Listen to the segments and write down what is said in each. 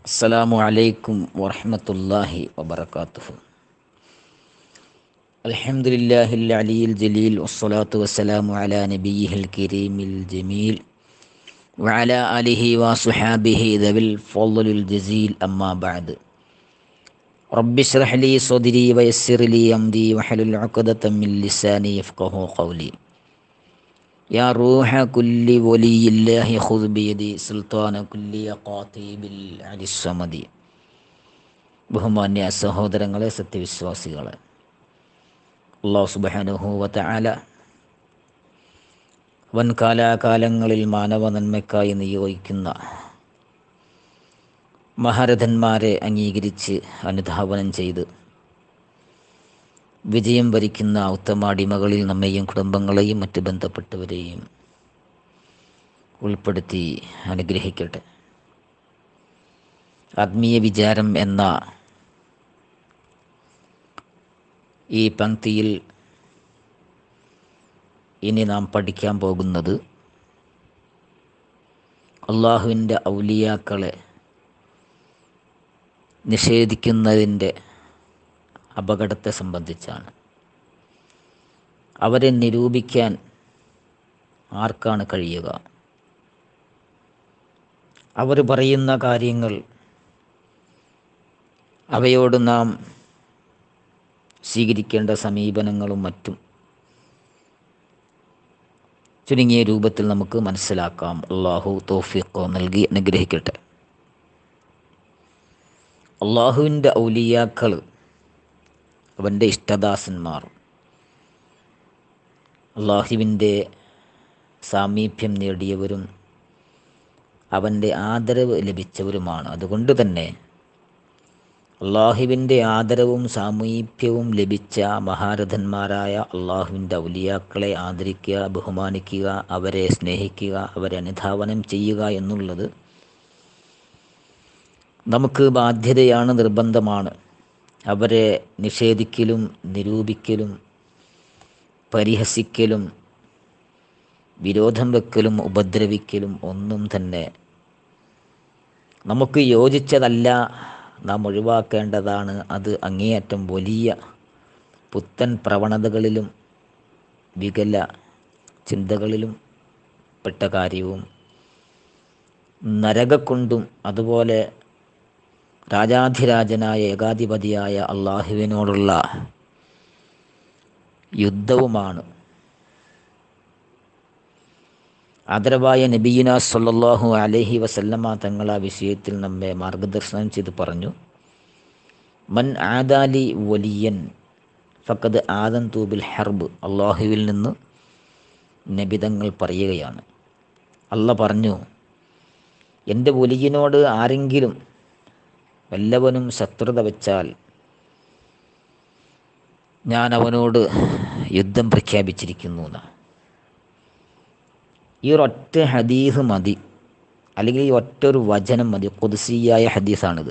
السلام عليكم ورحمة الله وبركاته الحمد لله العلي الجليل والصلاة والسلام على نبيه الكريم الجميل وعلى آله وصحابه ذوي الفضل الجزيل أما بعد رب اشرح لي صدري ويسر لي أمري واحلل عقدة من لساني يفقه قولي يا روح كل ولي الله خذ بيدي سلطان كل قاطب العلي الصمد ബഹുമാന്യ സഹോദരങ്ങളെ സത്യവിശ്വാസികളെ അള്ളാഹു സുബാനുഹു വതആല വൻകാലാകാലങ്ങളിൽ മാനവ നന്മയ്ക്കായി നിയോഗിക്കുന്ന മഹാരഥന്മാരെ അംഗീകരിച്ച് അനുധാവനം ചെയ്ത് വിജയം വരിക്കുന്ന ഉത്തമാടിമകളിൽ നമ്മെയും കുടുംബങ്ങളെയും മറ്റ് ബന്ധപ്പെട്ടവരെയും ഉൾപ്പെടുത്തി അനുഗ്രഹിക്കട്ടെ ആത്മീയ വിചാരം എന്ന ഈ പങ്ക്തിയിൽ ഇനി നാം പഠിക്കാൻ പോകുന്നത് അള്ളാഹുവിൻ്റെ ഔലിയാക്കളെ നിഷേധിക്കുന്നതിൻ്റെ അപകടത്തെ സംബന്ധിച്ചാണ് അവരെ നിരൂപിക്കാൻ ആർക്കാണ് കഴിയുക അവർ പറയുന്ന കാര്യങ്ങൾ അവയോട് നാം സ്വീകരിക്കേണ്ട സമീപനങ്ങളും മറ്റും ചുരുങ്ങിയ രൂപത്തിൽ നമുക്ക് മനസ്സിലാക്കാം അള്ളാഹു തോഫിക്കോ നൽകി അനുഗ്രഹിക്കട്ടെ അള്ളാഹുവിൻ്റെ ഔലിയാക്കൾ അവൻ്റെ ഇഷ്ടദാസന്മാർ അള്ളാഹുവിൻ്റെ സാമീപ്യം നേടിയവരും അവൻ്റെ ആദരവ് ലഭിച്ചവരുമാണ് അതുകൊണ്ട് തന്നെ അള്ളാഹുവിൻ്റെ ആദരവും സാമീപ്യവും ലഭിച്ച മഹാരഥന്മാരായ അള്ളാഹുവിൻ്റെ ഔലിയാക്കളെ ആദരിക്കുക ബഹുമാനിക്കുക അവരെ സ്നേഹിക്കുക അവരെ അനുധാവനം ചെയ്യുക എന്നുള്ളത് നമുക്ക് ബാധ്യതയാണ് നിർബന്ധമാണ് അവരെ നിഷേധിക്കലും നിരൂപിക്കലും പരിഹസിക്കലും വിരോധം വെക്കലും ഉപദ്രവിക്കലും ഒന്നും തന്നെ നമുക്ക് യോജിച്ചതല്ല നാം ഒഴിവാക്കേണ്ടതാണ് അത് അങ്ങേയറ്റം വലിയ പുത്തൻ പ്രവണതകളിലും വികല ചിന്തകളിലും പെട്ട കാര്യവും നരകക്കൊണ്ടും അതുപോലെ രാജാധിരാജനായ ഏകാധിപതിയായ അള്ളാഹുവിനോടുള്ള യുദ്ധവുമാണ് ആദരവായ നബീന സല്ലാഹു അലഹി വസല്ലമ തങ്ങൾ ആ വിഷയത്തിൽ നമ്മെ മാർഗദർശനം ചെയ്ത് പറഞ്ഞു മൻ ആദാലി വലിയൻ ഫക്കത് ആദൻ തൂബിൽ ഹർബ് അള്ളാഹുവിൽ നിന്ന് നബിതങ്ങൾ പറയുകയാണ് അല്ല പറഞ്ഞു എൻ്റെ വലിയനോട് ആരെങ്കിലും വല്ലവനും ശത്രുത വെച്ചാൽ ഞാൻ അവനോട് യുദ്ധം പ്രഖ്യാപിച്ചിരിക്കുന്നു എന്നാണ് ഈ ഒരൊറ്റ ഹദീസ് മതി അല്ലെങ്കിൽ ഈ ഒറ്റ ഒരു വചനം മതി കൊതുസിയായ ഹദീസാണിത്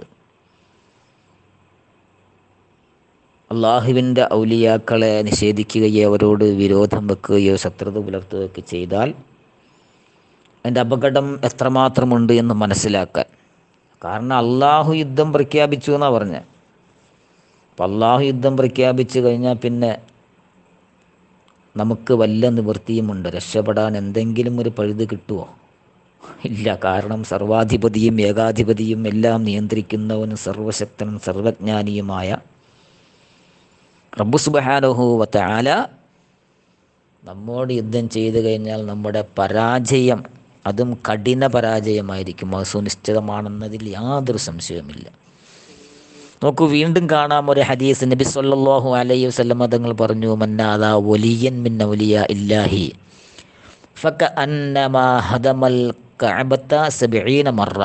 അള്ളാഹുവിൻ്റെ ഔലിയാക്കളെ നിഷേധിക്കുകയോ അവരോട് വിരോധം വെക്കുകയോ ശത്രുത പുലർത്തുകയൊക്കെ ചെയ്താൽ അതിൻ്റെ അപകടം എത്രമാത്രമുണ്ട് എന്ന് മനസ്സിലാക്കാൻ കാരണം അള്ളാഹു യുദ്ധം പ്രഖ്യാപിച്ചു എന്നാണ് പറഞ്ഞത് അപ്പം അള്ളാഹു യുദ്ധം പ്രഖ്യാപിച്ചു കഴിഞ്ഞാൽ പിന്നെ നമുക്ക് വല്ല നിവൃത്തിയുമുണ്ട് രക്ഷപ്പെടാൻ എന്തെങ്കിലും ഒരു പഴുത് കിട്ടുമോ ഇല്ല കാരണം സർവാധിപതിയും ഏകാധിപതിയും എല്ലാം നിയന്ത്രിക്കുന്നവനും സർവശക്തനും സർവജ്ഞാനിയുമായ റബ്ബു സുബഹാനഹു വത്താല നമ്മോട് യുദ്ധം ചെയ്തു കഴിഞ്ഞാൽ നമ്മുടെ പരാജയം അതും കഠിന പരാജയമായിരിക്കും അത് സുനിശ്ചിതമാണെന്നതിൽ യാതൊരു സംശയവുമില്ല നോക്കൂ വീണ്ടും കാണാം ഒരു ഹദീസ് നബി സല്ലല്ലാഹു അലൈഹി വസല്ലം തങ്ങൾ പറഞ്ഞു മന്നാദാ വലിയൻ മിൻ ഔലിയ ഇല്ലാഹി ഫക അന്നമാ ഹദമൽ കഅബത സബഈന മറ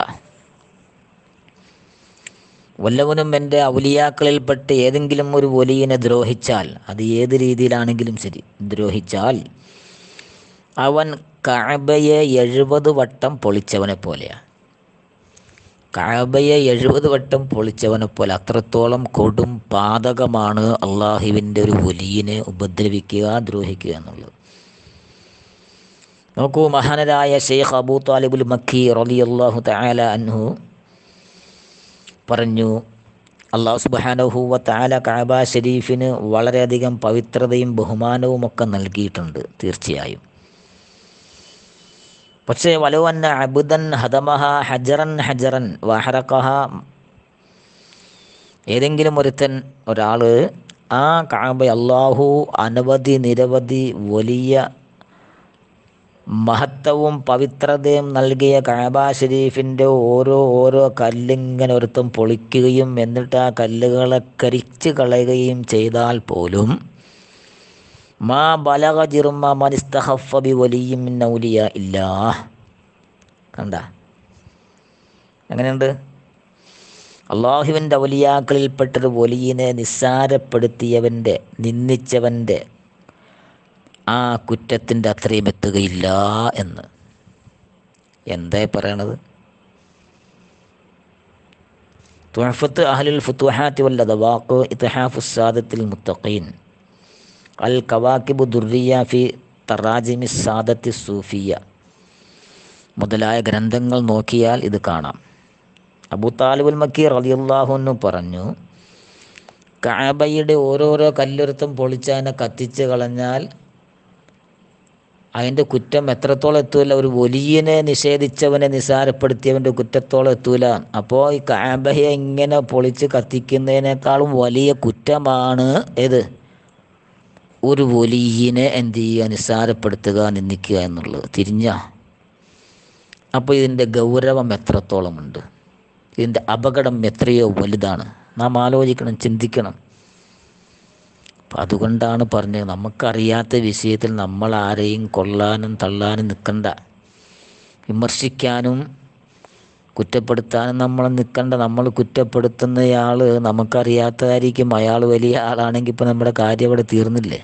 വല്ലവനും എൻ്റെ ഔലിയാക്കളിൽപ്പെട്ട് ഏതെങ്കിലും ഒരു വലിയനെ ദ്രോഹിച്ചാൽ അത് ഏത് രീതിയിലാണെങ്കിലും ശരി ദ്രോഹിച്ചാൽ അവൻ കഅബയെ എഴുപത് വട്ടം പൊളിച്ചവനെ പോലെയാണ് കഅബയെ എഴുപത് വട്ടം പൊളിച്ചവനെ പോലെ അത്രത്തോളം കൊടും പാതകമാണ് അള്ളാഹുവിൻ്റെ ഒരു വലിയനെ ഉപദ്രവിക്കുക ദ്രോഹിക്കുക എന്നുള്ളത് നോക്കൂ മഹാനരായ ഷെയ്ഖ് അബൂ താലിബുൽ മക്കി റളിയല്ലാഹു തആല അൻഹു പറഞ്ഞു അള്ളാഹു സുബാനഹുവ താല കാബ ഷരീഫിന് വളരെയധികം പവിത്രതയും ബഹുമാനവും ഒക്കെ നൽകിയിട്ടുണ്ട് തീർച്ചയായും പക്ഷേ വലുവന്ന അബുദൻ ഹദമഹ ഹജറൻ ഹജറൻ വഹറക്കഹ ഏതെങ്കിലും ഒരുത്തൻ ഒരാൾ ആ കാബ അള്ളാഹു അനവധി നിരവധി വലിയ മഹത്വവും പവിത്രതയും നൽകിയ കാബ ഷരീഫിൻ്റെ ഓരോ ഓരോ കല്ലിങ്ങനെ ഒരുത്തം പൊളിക്കുകയും എന്നിട്ട് ആ കല്ലുകളെ കരിച്ച് കളയുകയും ചെയ്താൽ പോലും മാ ബലക ജിർമ മനിസ്തഹഫബി വലിയും നൗലിയ ഇല്ല കണ്ട എങ്ങനെയുണ്ട് അള്ളാഹുവിൻ്റെ ഔലിയാക്കളിൽപ്പെട്ടൊരു വലിയനെ നിസ്സാരപ്പെടുത്തിയവൻ്റെ നിന്ദിച്ചവൻ്റെ ആ കുറ്റത്തിൻ്റെ അത്രയും എത്തുകയില്ല എന്ന് എന്താ പറയണത് തുഹഫത്ത് അഹലുൽ ഫുത്തുഹാത്തി വൽ അദവാഖ് ഇത്ഹാഫു സാദത്തിൽ മുത്തഖീൻ അൽ കവാക്കിബു ദുർറിയ ഫി തറാജിമി സാദത്തി സൂഫിയ മുതലായ ഗ്രന്ഥങ്ങൾ നോക്കിയാൽ ഇത് കാണാം അബൂ താലിബുൽ മക്കി റളിയല്ലാഹു പറഞ്ഞു കാബയുടെ ഓരോരോ കല്ലെടുത്തും പൊളിച്ചതിനെ കത്തിച്ച് കളഞ്ഞാൽ അതിൻ്റെ കുറ്റം എത്രത്തോളം എത്തൂല ഒരു വലിയനെ നിഷേധിച്ചവനെ നിസാരപ്പെടുത്തിയവൻ്റെ കുറ്റത്തോളം എത്തൂല അപ്പോൾ ഈ കാബയെ ഇങ്ങനെ പൊളിച്ച് കത്തിക്കുന്നതിനേക്കാളും വലിയ കുറ്റമാണ് ഏത് ഒരു വലിയനെ എന്ത് ചെയ്യുക നിസ്സാരപ്പെടുത്തുക നിന്ദിക്കുക എന്നുള്ളത് തിരിഞ്ഞ അപ്പോൾ ഇതിൻ്റെ ഗൗരവം എത്രത്തോളമുണ്ട് ഇതിൻ്റെ അപകടം എത്രയോ വലുതാണ് നാം ആലോചിക്കണം ചിന്തിക്കണം അപ്പം അതുകൊണ്ടാണ് പറഞ്ഞത് നമുക്കറിയാത്ത വിഷയത്തിൽ നമ്മൾ ആരെയും കൊള്ളാനും തള്ളാനും നിൽക്കണ്ട വിമർശിക്കാനും കുറ്റപ്പെടുത്താനും നമ്മൾ നിൽക്കണ്ട നമ്മൾ കുറ്റപ്പെടുത്തുന്നയാൾ നമുക്കറിയാത്തതായിരിക്കും അയാൾ വലിയ ആളാണെങ്കിൽ ഇപ്പം നമ്മുടെ കാര്യം അവിടെ തീർന്നില്ലേ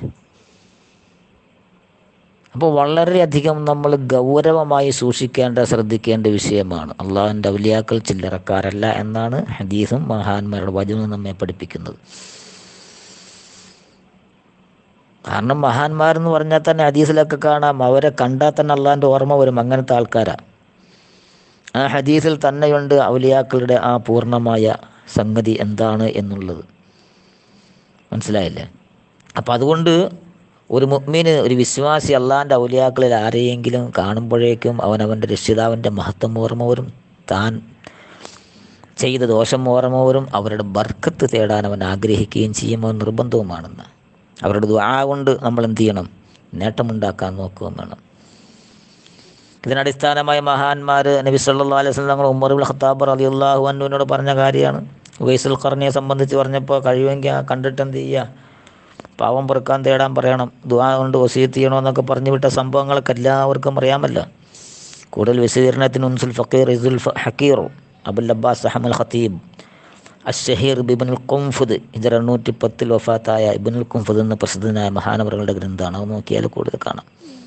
അപ്പോൾ വളരെയധികം നമ്മൾ ഗൗരവമായി സൂക്ഷിക്കേണ്ട ശ്രദ്ധിക്കേണ്ട വിഷയമാണ് അള്ളാഹുവിൻ്റെ ഔലിയാക്കൾ ചില്ലറക്കാരല്ല എന്നാണ് ഹദീസും മഹാന്മാരുടെ വചനവും നമ്മെ പഠിപ്പിക്കുന്നത് കാരണം മഹാന്മാരെന്ന് പറഞ്ഞാൽ തന്നെ ഹദീസിലൊക്കെ കാണാം അവരെ കണ്ടാൽ തന്നെ അള്ളാഹിൻ്റെ ഓർമ്മ വരും അങ്ങനത്തെ ആൾക്കാരാണ് ആ ഹദീസിൽ തന്നെയുണ്ട് ഔലിയാക്കളുടെ ആ പൂർണ്ണമായ സംഗതി എന്താണ് എന്നുള്ളത് മനസ്സിലായില്ലേ അപ്പം അതുകൊണ്ട് ഒരു മുഗ്മീന് ഒരു വിശ്വാസി അള്ളാൻ്റെ ഔലിയാക്കളിൽ ആരെയെങ്കിലും കാണുമ്പോഴേക്കും അവൻ അവൻ്റെ രക്ഷിതാവിൻ്റെ മഹത്വം ഓർമ്മ വരും താൻ ചെയ്ത ദോഷം ഓർമ്മ വരും അവരുടെ ബർക്കത്ത് തേടാൻ അവൻ ആഗ്രഹിക്കുകയും ചെയ്യുമ്പോൾ നിർബന്ധവുമാണെന്ന് അവരുടെ ദ്വാ കൊണ്ട് നമ്മൾ എന്ത് ചെയ്യണം നേട്ടമുണ്ടാക്കാൻ നോക്കുകയും വേണം ഇതിനടിസ്ഥാനമായി മഹാന്മാർ നബി സല്ലാ അലൈഹി സ്വലം തങ്ങൾ ഉമർ ഖത്താബ് അലി അള്ളാഹു അന്നുവിനോട് പറഞ്ഞ കാര്യമാണ് വൈസുൽ ഖർണിയെ സംബന്ധിച്ച് പറഞ്ഞപ്പോൾ കഴിയുമെങ്കിൽ കണ്ടിട്ട് എന്ത് ചെയ്യുക പാവം പൊറുക്കാൻ തേടാൻ പറയണം ദുആ കൊണ്ട് വസീത്ത് ചെയ്യണമെന്നൊക്കെ പറഞ്ഞു വിട്ട സംഭവങ്ങളൊക്കെ എല്ലാവർക്കും അറിയാമല്ലോ കൂടുതൽ വിശദീകരണത്തിന് ഉൻസുൽ ഫക്കീർ ഇസുൽ ഹക്കീർ അബുൽ അബ്ബാസ് അഹമ്മൽ ഖത്തീബ് അഷഹീർ ബിബിനുൽ കുംഫുദ് ഹിജറ എണ്ണൂറ്റി പത്തിൽ വഫാത്തായ ഇബിനുൽ കുംഫുദ് എന്ന പ്രസിദ്ധനായ മഹാനവറുകളുടെ ഗ്രന്ഥമാണ് അത് നോക്കിയാൽ കൂടുതൽ കാണാം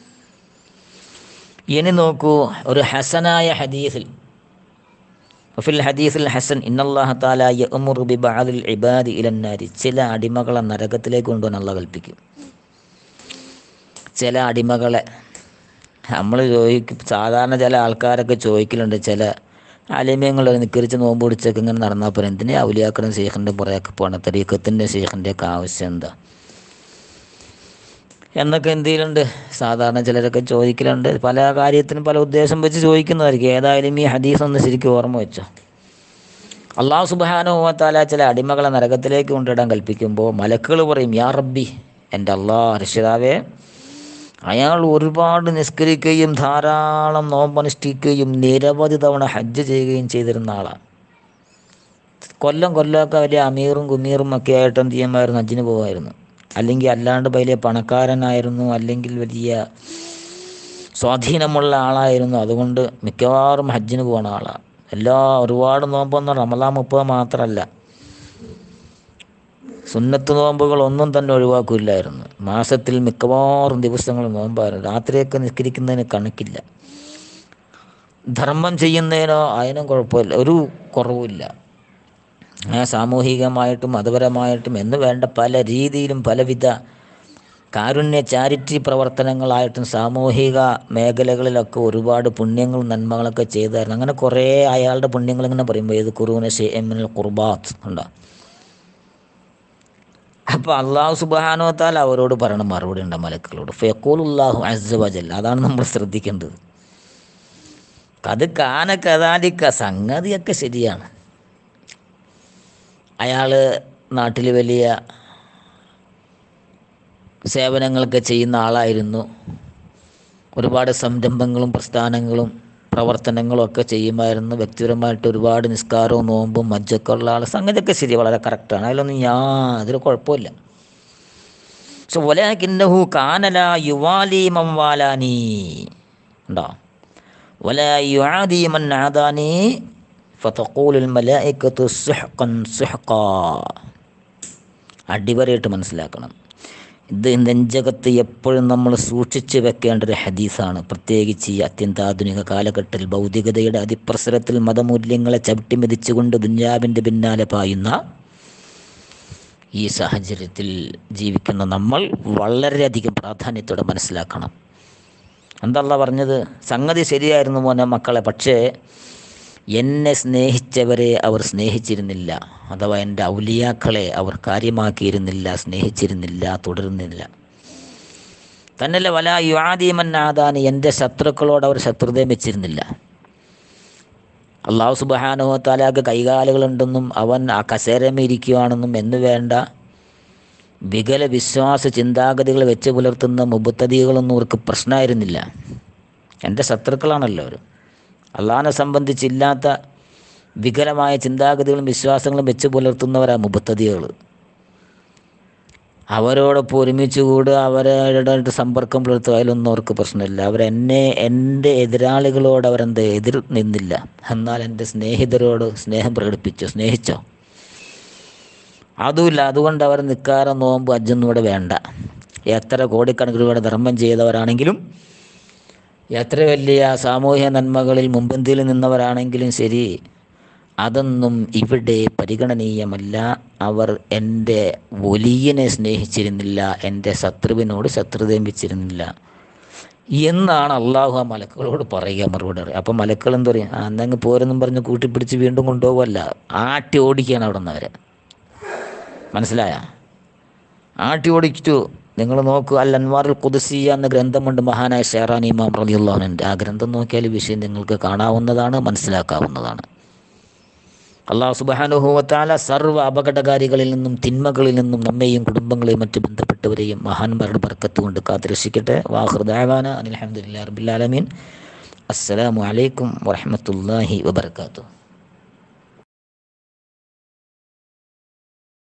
ഇനി നോക്കൂ ഒരു ഹസനായ ഹദീസിൽ വഫിൽ ഹദീസിൽ ഹസൻ ഇന്നല്ലാഹ താല യഅ്മുറു ബിബഅദിൽ ഇബാദി ഇലന്നാരി ചില അടിമകളെ നരകത്തിലേക്ക് കൊണ്ടുപോകാൻ അള്ളാഹ് കൽപ്പിക്കും ചില അടിമകളെ നമ്മൾ ചോദിക്കും സാധാരണ ചില ആൾക്കാരൊക്കെ ചോദിക്കലുണ്ട് ചില അലിമ്യങ്ങൾ നിക്കരിച്ച് നോമ്പ് പിടിച്ചൊക്കെ ഇങ്ങനെ നടന്നാൽ പോലെ എന്തിനാ ഔലിയാക്കളും ശേഖറിൻ്റെ പുറകെ പോകണം തരീക്കത്തിൻ്റെ ശേഖറിൻ്റെ ഒക്കെ ആവശ്യം എന്താ എന്നൊക്കെ എന്തെങ്കിലുണ്ട് സാധാരണ ചിലരൊക്കെ ചോദിക്കലുണ്ട് പല കാര്യത്തിനും പല ഉദ്ദേശം വെച്ച് ചോദിക്കുന്നതായിരിക്കും ഏതായാലും ഈ ഹദീസ് ഒന്ന് ശരിക്കും ഓർമ്മ വെച്ചോ അള്ളാഹു സുബാനുഭവത്താല ചില അടിമകളെ നരകത്തിലേക്ക് കൊണ്ടിടാൻ കൽപ്പിക്കുമ്പോൾ മലക്കുകൾ പറയും യാ റബ്ബി എൻ്റെ അള്ളാഹ് രക്ഷിതാവേ അയാൾ ഒരുപാട് നിസ്കരിക്കുകയും ധാരാളം നോമ്പനുഷ്ഠിക്കുകയും നിരവധി തവണ ഹജ്ജ് ചെയ്യുകയും ചെയ്തിരുന്ന ആളാണ് കൊല്ലം കൊല്ലമൊക്കെ വലിയ അമീറും കുമീറും ഒക്കെ ആയിട്ട് എന്ത് ചെയ്യുമായിരുന്നു ഹജ്ജിന് പോകുമായിരുന്നു അല്ലെങ്കിൽ അല്ലാണ്ട് വലിയ പണക്കാരനായിരുന്നു അല്ലെങ്കിൽ വലിയ സ്വാധീനമുള്ള ആളായിരുന്നു അതുകൊണ്ട് മിക്കവാറും ഹജ്ജിന് പോകുന്ന ആളാണ് എല്ലാ ഒരുപാട് നോമ്പൊന്നും റമലാൻ മുപ്പത് മാത്രമല്ല സുന്നത്ത് നോമ്പുകൾ ഒന്നും തന്നെ ഒഴിവാക്കില്ലായിരുന്നു മാസത്തിൽ മിക്കവാറും ദിവസങ്ങൾ നോമ്പായിരുന്നു രാത്രിയൊക്കെ നിസ്കരിക്കുന്നതിന് കണക്കില്ല ധർമ്മം ചെയ്യുന്നതിനോ അതിനും കുഴപ്പമില്ല ഒരു കുറവുമില്ല സാമൂഹികമായിട്ടും മതപരമായിട്ടും എന്ന് വേണ്ട പല രീതിയിലും പലവിധ കാരുണ്യ ചാരിറ്റി പ്രവർത്തനങ്ങളായിട്ടും സാമൂഹിക മേഖലകളിലൊക്കെ ഒരുപാട് പുണ്യങ്ങളും നന്മകളൊക്കെ ചെയ്തായിരുന്നു അങ്ങനെ കുറേ അയാളുടെ പുണ്യങ്ങൾ ഇങ്ങനെ പറയുമ്പോൾ ഏത് കുറൂന ഷെമിനൽ കുർബാത്ത് ഉണ്ടോ അപ്പോൾ അള്ളാഹു സുബാനോത്താൽ അവരോട് പറയണ മറുപടി ഉണ്ട് മലക്കളോട് ഫെക്കോലുല്ലാഹു അസവജൽ അതാണ് നമ്മൾ ശ്രദ്ധിക്കേണ്ടത് അത് കാന കഥാലിക്ക സംഗതിയൊക്കെ ശരിയാണ് അയാൾ നാട്ടിൽ വലിയ സേവനങ്ങളൊക്കെ ചെയ്യുന്ന ആളായിരുന്നു ഒരുപാട് സംരംഭങ്ങളും പ്രസ്ഥാനങ്ങളും പ്രവർത്തനങ്ങളും ഒക്കെ ചെയ്യുമായിരുന്നു വ്യക്തിപരമായിട്ട് ഒരുപാട് നിസ്കാരവും നോമ്പും മജ്ജൊക്കെ ഉള്ള ആൾ സംഗതിയൊക്കെ ശരി വളരെ കറക്റ്റാണ് അതിലൊന്നും യാതൊരു കുഴപ്പമില്ല പക്ഷെ ഒലകിന്നഹു കാനല യുവാലി മംവാലാനി ഉണ്ടോ വല യുആദി മൻ ആദാനി ഫതഖൂലുൽ മലായികത്തു സുഹ്ഖൻ സുഹ്ഖാ അടിവരയിട്ട് മനസ്സിലാക്കണം ഇത് നെഞ്ചകത്ത് എപ്പോഴും നമ്മൾ സൂക്ഷിച്ചു വെക്കേണ്ട ഒരു ഹദീസാണ് പ്രത്യേകിച്ച് ഈ അത്യന്താധുനിക കാലഘട്ടത്തിൽ ഭൗതികതയുടെ അതിപ്രസരത്തിൽ മതമൂല്യങ്ങളെ ചവിട്ടി മെതിച്ചുകൊണ്ട് ദുഞ്ഞാവിൻ്റെ പിന്നാലെ പായുന്ന ഈ സാഹചര്യത്തിൽ ജീവിക്കുന്ന നമ്മൾ വളരെയധികം പ്രാധാന്യത്തോടെ മനസ്സിലാക്കണം എന്തല്ല പറഞ്ഞത് സംഗതി ശരിയായിരുന്നു മോനെ മക്കളെ പക്ഷേ എന്നെ സ്നേഹിച്ചവരെ അവർ സ്നേഹിച്ചിരുന്നില്ല അഥവാ എൻ്റെ ഔലിയാക്കളെ അവർ കാര്യമാക്കിയിരുന്നില്ല സ്നേഹിച്ചിരുന്നില്ല തുടരുന്നില്ല തന്നല്ല വല യുവാദീമൻ ആദാന് എൻ്റെ ശത്രുക്കളോട് അവർ ശത്രുതയും വെച്ചിരുന്നില്ല അള്ളാഹു സുബാനോ താലാക്ക് കൈകാലുകളുണ്ടെന്നും അവൻ ആ കസേരമേ ഇരിക്കുകയാണെന്നും എന്ന് വേണ്ട വികല വിശ്വാസ ചിന്താഗതികൾ വെച്ച് പുലർത്തുന്ന മുബത്തതികളൊന്നും അവർക്ക് പ്രശ്നമായിരുന്നില്ല എൻ്റെ ശത്രുക്കളാണല്ലോ അവർ അള്ളാഹിനെ സംബന്ധിച്ചില്ലാത്ത വികലമായ ചിന്താഗതികളും വിശ്വാസങ്ങളും വെച്ച് പുലർത്തുന്നവരാ മുബത്തതികൾ അവരോടൊപ്പം ഒരുമിച്ച് കൂടുക അവരുടെ സമ്പർക്കം പുലർത്തുക അതിലൊന്നും അവർക്ക് പ്രശ്നമില്ല അവരെന്നെ എൻ്റെ എതിരാളികളോട് അവരെന്ത് എതിർ നിന്നില്ല എന്നാൽ എൻ്റെ സ്നേഹിതരോട് സ്നേഹം പ്രകടിപ്പിച്ചോ സ്നേഹിച്ചോ അതുമില്ല അതുകൊണ്ട് അവർ നിൽക്കാറ് നോമ്പ് അജ്ജൊന്നും ഇവിടെ വേണ്ട എത്ര കോടിക്കണക്കിന് രൂപയുടെ ധർമ്മം ചെയ്തവരാണെങ്കിലും എത്ര വലിയ സാമൂഹ്യ നന്മകളിൽ മുമ്പന്തിയിൽ നിന്നവരാണെങ്കിലും ശരി അതൊന്നും ഇവിടെ പരിഗണനീയമല്ല അവർ എൻ്റെ ഒലിയനെ സ്നേഹിച്ചിരുന്നില്ല എൻ്റെ ശത്രുവിനോട് ശത്രുതയും വെച്ചിരുന്നില്ല എന്നാണ് അള്ളാഹു ആ മലക്കുകളോട് പറയുക മറുപടി പറയുക അപ്പം മലക്കൾ എന്താ പറയുക അന്നങ്ങ് പോരെന്നും പറഞ്ഞ് കൂട്ടിപ്പിടിച്ച് വീണ്ടും കൊണ്ടുപോകല്ല ആട്ടി ഓടിക്കുകയാണ് അവിടെ നിന്ന് അവരെ മനസ്സിലായ ആട്ടി ഓടിച്ചു നിങ്ങൾ നോക്കൂ അൽ അൻവാറുൽ കുദസിയ എന്ന ഗ്രന്ഥമുണ്ട് മഹാനായ ഷെഹറാൻ ഇമാം റലിയുള്ളവനുണ്ട് ആ ഗ്രന്ഥം നോക്കിയാൽ ഈ വിഷയം നിങ്ങൾക്ക് കാണാവുന്നതാണ് മനസ്സിലാക്കാവുന്നതാണ് അള്ളാഹു സുബാനുഭവത്താല സർവ്വ അപകടകാരികളിൽ നിന്നും തിന്മകളിൽ നിന്നും നമ്മെയും കുടുംബങ്ങളെയും മറ്റു ബന്ധപ്പെട്ടവരെയും മഹാന്മാരുടെ ബർക്കത്ത് കൊണ്ട് കാത്തുരക്ഷിക്കട്ടെ വാഹൃദാവാന അനിൽഹമ്മദില്ലാ റബിലാലമീൻ അസ്സലാമു അലൈക്കും വറഹമത്തല്ലാഹി വബർക്കാത്തു